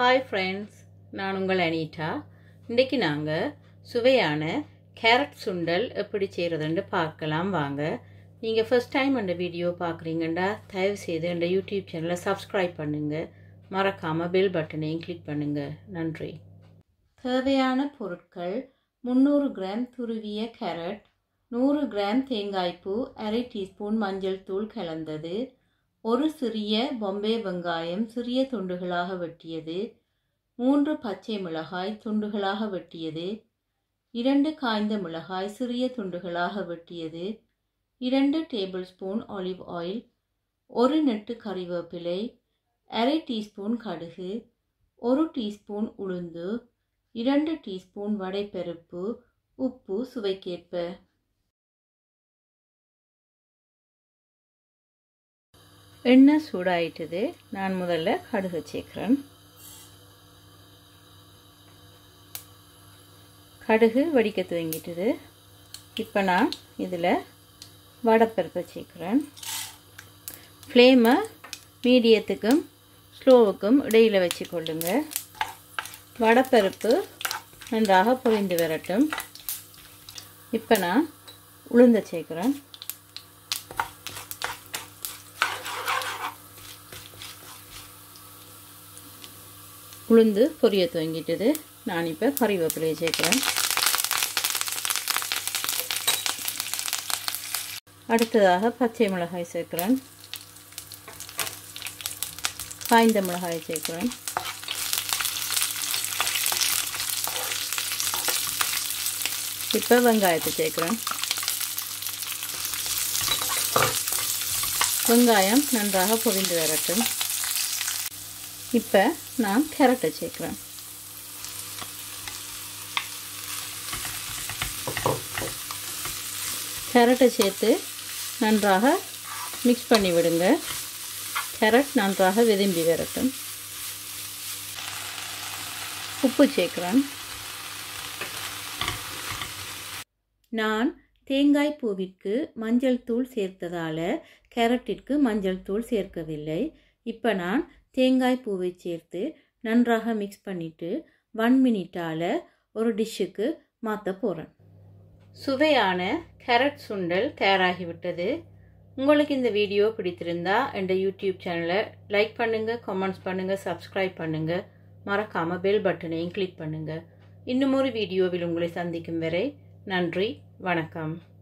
hi friends நான் உங்கள் அனீட்டா இன்றைக்கி நாங்கள் சுவையான கேரட் சுண்டல் எப்படி செய்கிறதுன்னு பார்க்கலாம் வாங்க நீங்கள் ஃபஸ்ட் டைம் அந்த வீடியோ பார்க்குறீங்கண்டா தயவு செய்து அந்த யூடியூப் சேனலை சப்ஸ்கிரைப் பண்ணுங்கள் மறக்காமல் பெல் பட்டனையும் கிளிக் பண்ணுங்கள் நன்றி தேவையான பொருட்கள் முந்நூறு கிராம் துருவிய கேரட் நூறு கிராம் தேங்காய்ப்பூ அரை டீஸ்பூன் மஞ்சள் தூள் கலந்தது ஒரு சிறிய பொம்பே வெங்காயம் சிறிய துண்டுகளாக வெட்டியது மூன்று பச்சை மிளகாய் துண்டுகளாக வெட்டியது இரண்டு காய்ந்த மிளகாய் சிறிய துண்டுகளாக வெட்டியது இரண்டு டேபிள் ஸ்பூன் ஆலிவ் ஆயில் ஒரு நெட்டு கறிவேப்பிலை அரை டீஸ்பூன் கடுகு ஒரு டீஸ்பூன் உளுந்து இரண்டு டீஸ்பூன் வடைப்பருப்பு உப்பு சுவைக்கேற்ப எண்ணெய் சூடாயிட்டது நான் முதல்ல கடுகு சேர்க்குறேன் கடுகு வடிக்க துவங்கிட்டுது இப்போ நான் இதில் வடைப்பருப்பை சேர்க்குறேன் ஃப்ளேமை மீடியத்துக்கும் ஸ்லோவுக்கும் இடையில் வச்சு கொள்ளுங்க வடைப்பருப்பு நன்றாக பொரிந்து வரட்டும் இப்போ நான் உளுந்த சேர்க்குறேன் உளுந்து பொரிய துவங்கிட்டது நான் இப்போ கறிவேப்பிலையை சேர்க்குறேன் அடுத்ததாக பச்சை மிளகாய் சேர்க்குறேன் காய்ந்த மிளகாய் சேர்க்குறேன் இப்போ வெங்காயத்தை சேர்க்குறேன் வெங்காயம் நன்றாக பொரிந்து வரட்டும் இப்போ நான் கேரட்டை சேர்க்குறேன் கேரட்டை சேர்த்து நன்றாக மிக்ஸ் பண்ணி விடுங்க கேரட் நன்றாக விரும்பி வரட்டும் உப்பு சேர்க்குறேன் நான் தேங்காய் பூவிற்கு மஞ்சள் தூள் சேர்த்ததால் கேரட்டிற்கு மஞ்சள் தூள் சேர்க்கவில்லை இப்போ நான் தேங்காய் பூவை சேர்த்து நன்றாக மிக்ஸ் பண்ணிவிட்டு ஒன் மினிட்டால் ஒரு டிஷ்ஷுக்கு மாற்ற போகிறேன் சுவையான கேரட் சுண்டல் தயாராகிவிட்டது உங்களுக்கு இந்த வீடியோ பிடித்திருந்தா என்ற யூடியூப் சேனலை லைக் பண்ணுங்கள் கமெண்ட்ஸ் பண்ணுங்கள் சப்ஸ்கிரைப் பண்ணுங்கள் மறக்காமல் பெல் பட்டனையும் கிளிக் பண்ணுங்கள் இன்னும் ஒரு வீடியோவில் உங்களை சந்திக்கும் வரை நன்றி வணக்கம்